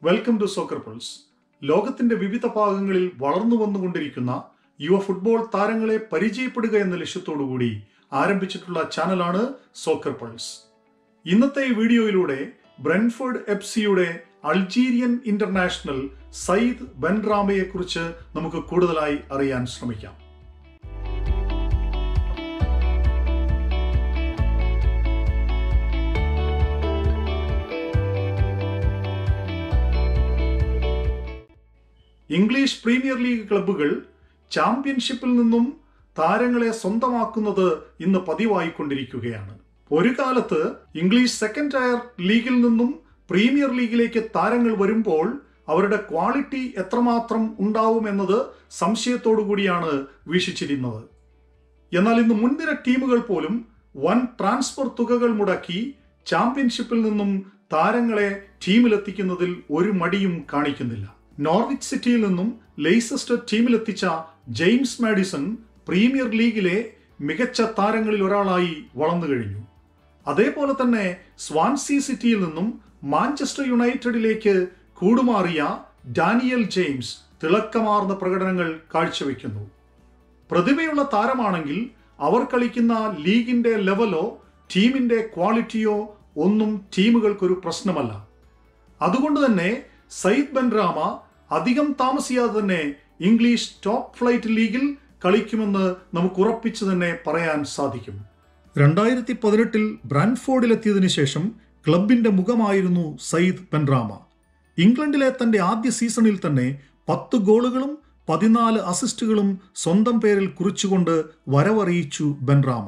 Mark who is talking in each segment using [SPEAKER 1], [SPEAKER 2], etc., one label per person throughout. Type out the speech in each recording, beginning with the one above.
[SPEAKER 1] welcome to soccer pulse ലോകത്തിന്റെ വിവിധ ഭാഗങ്ങളിൽ വളർന്നു വന്നുകൊണ്ടിരിക്കുന്ന യുവ ഫുട്ബോൾ താരങ്ങളെ പരിചയപ്പെടുക എന്ന ലക്ഷ്യത്തോടുകൂടി ആരംഭിച്ചിട്ടുള്ള ചാനലാണ് സോക്കർ പൾസ് ഇന്നത്തെ ഈ വീഡിയോയിലൂടെ ബ്രെൻഫോർഡ് എഫ് സിയുടെ അൾജീരിയൻ ഇന്റർനാഷണൽ സയ്യിദ് ബൻറാമയെ കുറിച്ച് നമുക്ക് കൂടുതലായി അറിയാൻ ശ്രമിക്കാം ഇംഗ്ലീഷ് പ്രീമിയർ ലീഗ് ക്ലബ്ബുകൾ ചാമ്പ്യൻഷിപ്പിൽ നിന്നും താരങ്ങളെ സ്വന്തമാക്കുന്നത് ഇന്ന് പതിവായിക്കൊണ്ടിരിക്കുകയാണ് ഒരു കാലത്ത് ഇംഗ്ലീഷ് സെക്കൻഡ് ടയർ ലീഗിൽ നിന്നും പ്രീമിയർ ലീഗിലേക്ക് താരങ്ങൾ വരുമ്പോൾ അവരുടെ ക്വാളിറ്റി എത്രമാത്രം ഉണ്ടാവുമെന്നത് സംശയത്തോടു കൂടിയാണ് വീക്ഷിച്ചിരുന്നത് എന്നാൽ ഇന്ന് മുൻനിര ടീമുകൾ പോലും വൻ ട്രാൻസ്ഫർ തുകകൾ മുടക്കി ചാമ്പ്യൻഷിപ്പിൽ നിന്നും താരങ്ങളെ ടീമിലെത്തിക്കുന്നതിൽ ഒരു മടിയും കാണിക്കുന്നില്ല നോർവിച്ച് സിറ്റിയിൽ നിന്നും ലെയ്സസ്റ്റർ ടീമിലെത്തിച്ച ജെയിംസ് മാഡിസൺ പ്രീമിയർ ലീഗിലെ മികച്ച താരങ്ങളിൽ ഒരാളായി വളർന്നു കഴിഞ്ഞു അതേപോലെ തന്നെ സ്വാൻസി സിറ്റിയിൽ നിന്നും മാഞ്ചസ്റ്റർ യുണൈറ്റഡിലേക്ക് കൂടുമാറിയ ഡാനിയൽ ജെയിംസ് തിളക്കമാർന്ന പ്രകടനങ്ങൾ കാഴ്ചവെക്കുന്നു പ്രതിഭയുള്ള താരമാണെങ്കിൽ അവർ കളിക്കുന്ന ലീഗിന്റെ ലെവലോ ടീമിന്റെ ക്വാളിറ്റിയോ ഒന്നും ടീമുകൾക്കൊരു പ്രശ്നമല്ല അതുകൊണ്ട് തന്നെ സയ്യിദ് ബൻറാമ അധികം താമസിയാതെ തന്നെ ഇംഗ്ലീഷ് ടോപ്പ് ഫ്ലൈറ്റ് ലീഗിൽ കളിക്കുമെന്ന് നമുക്ക് ഉറപ്പിച്ചു തന്നെ പറയാൻ സാധിക്കും രണ്ടായിരത്തി പതിനെട്ടിൽ ബ്രാൻഫോർഡിലെത്തിയതിനു ശേഷം ക്ലബിന്റെ മുഖമായിരുന്നു സയ്യിദ് ബൻറാമ ഇംഗ്ലണ്ടിലെ തന്റെ ആദ്യ സീസണിൽ തന്നെ പത്ത് ഗോളുകളും പതിനാല് അസിസ്റ്റുകളും സ്വന്തം പേരിൽ കുറിച്ചുകൊണ്ട് വരവറിയിച്ചു ബൻറാമ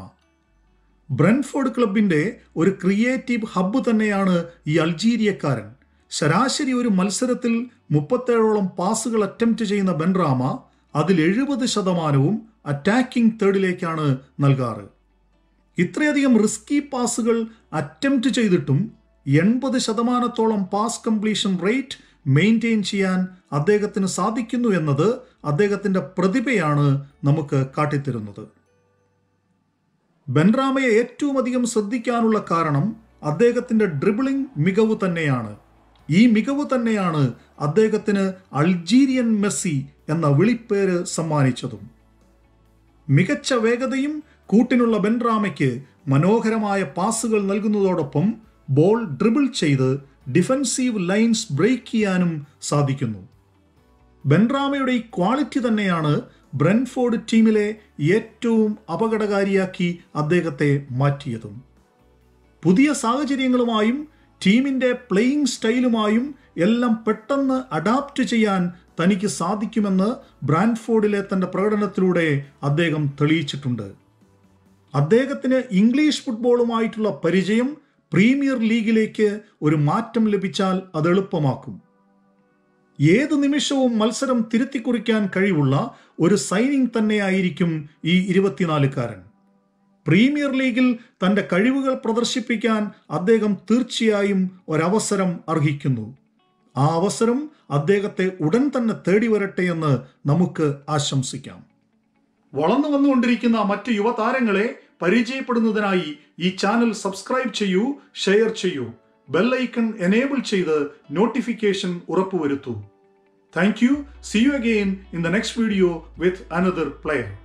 [SPEAKER 1] ബ്രെൻഫോർഡ് ക്ലബിന്റെ ഒരു ക്രിയേറ്റീവ് ഹബ്ബ് തന്നെയാണ് ഈ അൾജീരിയക്കാരൻ ശരാശരി ഒരു മത്സരത്തിൽ മുപ്പത്തേഴോളം പാസുകൾ അറ്റംപ്റ്റ് ചെയ്യുന്ന ബെൻറാമ അതിൽ എഴുപത് ശതമാനവും അറ്റാക്കിംഗ് തേർഡിലേക്കാണ് നൽകാറ് ഇത്രയധികം റിസ്കി പാസുകൾ അറ്റംപ്റ്റ് ചെയ്തിട്ടും എൺപത് ശതമാനത്തോളം പാസ് കംപ്ലീഷൻ റേറ്റ് മെയിൻറ്റെയിൻ ചെയ്യാൻ അദ്ദേഹത്തിന് സാധിക്കുന്നു എന്നത് അദ്ദേഹത്തിന്റെ പ്രതിഭയാണ് നമുക്ക് കാട്ടിത്തരുന്നത് ബെൻറാമയെ ഏറ്റവും അധികം ശ്രദ്ധിക്കാനുള്ള കാരണം അദ്ദേഹത്തിന്റെ ഡ്രിബിളിംഗ് മികവ് തന്നെയാണ് ഈ മികവ് തന്നെയാണ് അദ്ദേഹത്തിന് അൾജീരിയൻ മെസ്സി എന്ന വിളിപ്പേര് സമ്മാനിച്ചതും മികച്ച വേഗതയും കൂട്ടിനുള്ള ബെൻറാമയ്ക്ക് മനോഹരമായ പാസുകൾ നൽകുന്നതോടൊപ്പം ബോൾ ഡ്രിബിൾ ചെയ്ത് ഡിഫൻസീവ് ലൈൻസ് ബ്രേക്ക് ചെയ്യാനും സാധിക്കുന്നു ബെൻറാമയുടെ ഈ ക്വാളിറ്റി തന്നെയാണ് ബ്രെൻഫോർഡ് ടീമിലെ ഏറ്റവും അപകടകാരിയാക്കി അദ്ദേഹത്തെ മാറ്റിയതും പുതിയ സാഹചര്യങ്ങളുമായും ടീമിന്റെ പ്ലേയിങ് സ്റ്റൈലുമായും എല്ലാം പെട്ടെന്ന് അഡാപ്റ്റ് ചെയ്യാൻ തനിക്ക് സാധിക്കുമെന്ന് ബ്രാൻഫോർഡിലെ തന്റെ പ്രകടനത്തിലൂടെ അദ്ദേഹം തെളിയിച്ചിട്ടുണ്ട് അദ്ദേഹത്തിന് ഇംഗ്ലീഷ് ഫുട്ബോളുമായിട്ടുള്ള പരിചയം പ്രീമിയർ ലീഗിലേക്ക് ഒരു മാറ്റം ലഭിച്ചാൽ അത് എളുപ്പമാക്കും ഏത് നിമിഷവും മത്സരം തിരുത്തിക്കുറിക്കാൻ കഴിവുള്ള ഒരു സൈനിങ് തന്നെയായിരിക്കും ഈ ഇരുപത്തിനാലുകാരൻ പ്രീമിയർ ലീഗിൽ തന്റെ കഴിവുകൾ പ്രദർശിപ്പിക്കാൻ അദ്ദേഹം തീർച്ചയായും ഒരവസരം അർഹിക്കുന്നു ആ അവസരം അദ്ദേഹത്തെ ഉടൻ തന്നെ തേടി വരട്ടെ എന്ന് നമുക്ക് ആശംസിക്കാം വളർന്നു വന്നുകൊണ്ടിരിക്കുന്ന മറ്റ് യുവതാരങ്ങളെ പരിചയപ്പെടുന്നതിനായി ഈ ചാനൽ സബ്സ്ക്രൈബ് ചെയ്യൂ ഷെയർ ചെയ്യൂ ബെല്ലൈക്കൺ എനേബിൾ ചെയ്ത് നോട്ടിഫിക്കേഷൻ ഉറപ്പുവരുത്തൂ thank you see you again in the next video with another player